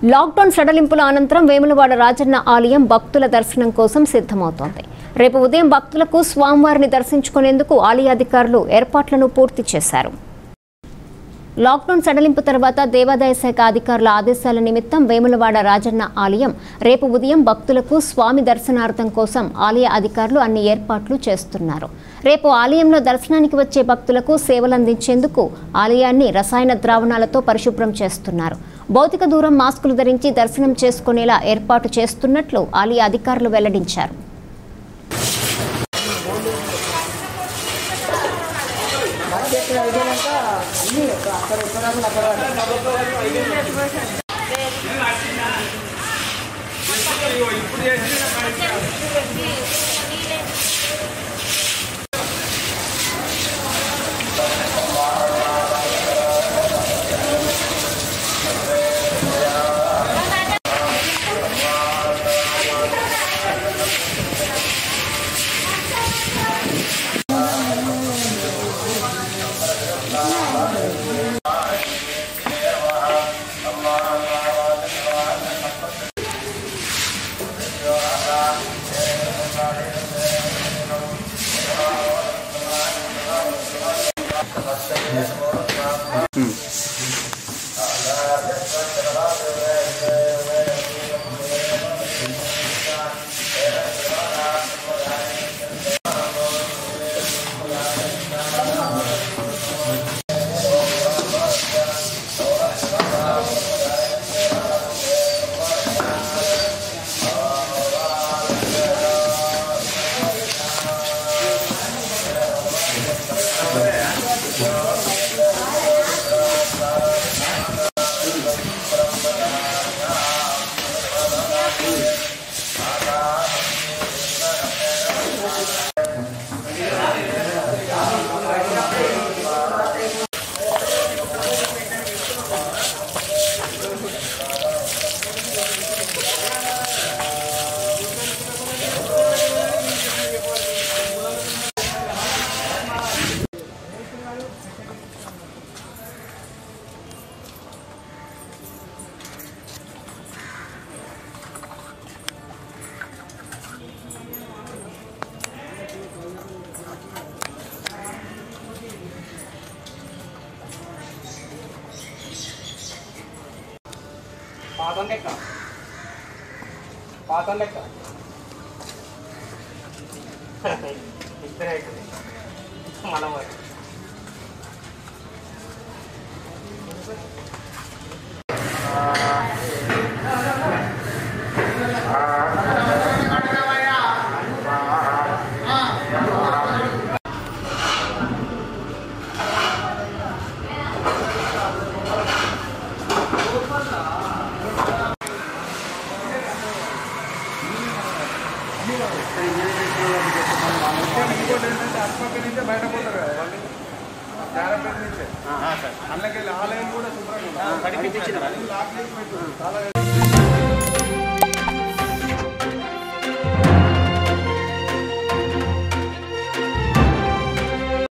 Lockdown సడలింపుల అనంతరం వేములవాడ రాజన్న ఆలయం భక్తుల దర్శనం కోసం సిద్ధమవుతోంది రేపు ఉదయం భక్తులకు స్వామివారిని దర్శించుకునేందుకు ఆలయ అధికారులు ఏర్పాట్లను పూర్తి చేశారు లాక్డౌన్ సడలింపు తర్వాత దేవాదాయ శాఖ అధికారుల ఆదేశాల నిమిత్తం వేములవాడ రాజన్న ఆలయం రేపు ఉదయం భక్తులకు స్వామి దర్శనార్థం కోసం ఆలయ అధికారులు అన్ని ఏర్పాట్లు చేస్తున్నారు రేపు ఆలయంలో దర్శనానికి వచ్చే భక్తులకు సేవలందించేందుకు ఆలయాన్ని రసాయన ద్రావణాలతో పరిశుభ్రం చేస్తున్నారు భౌతిక దూరం మాస్కులు ధరించి దర్శనం చేసుకునేలా ఏర్పాటు చేస్తున్నట్లు ఆలయ అధికారులు వెల్లడించారు పాతం లెక్క పాతం లెక్క ఇద్దరే అవుతుంది మన మరి ఇంకోటి ఏంటంటే అటుపక్క నుంచే బయట పోతారు కదా వాళ్ళు జాగ్రత్త నుంచే అందులోకి వెళ్ళి ఆలయం కూడా శుభ్రంగా ఉంది. అది లాక్ చేసి పెట్టు. చాలా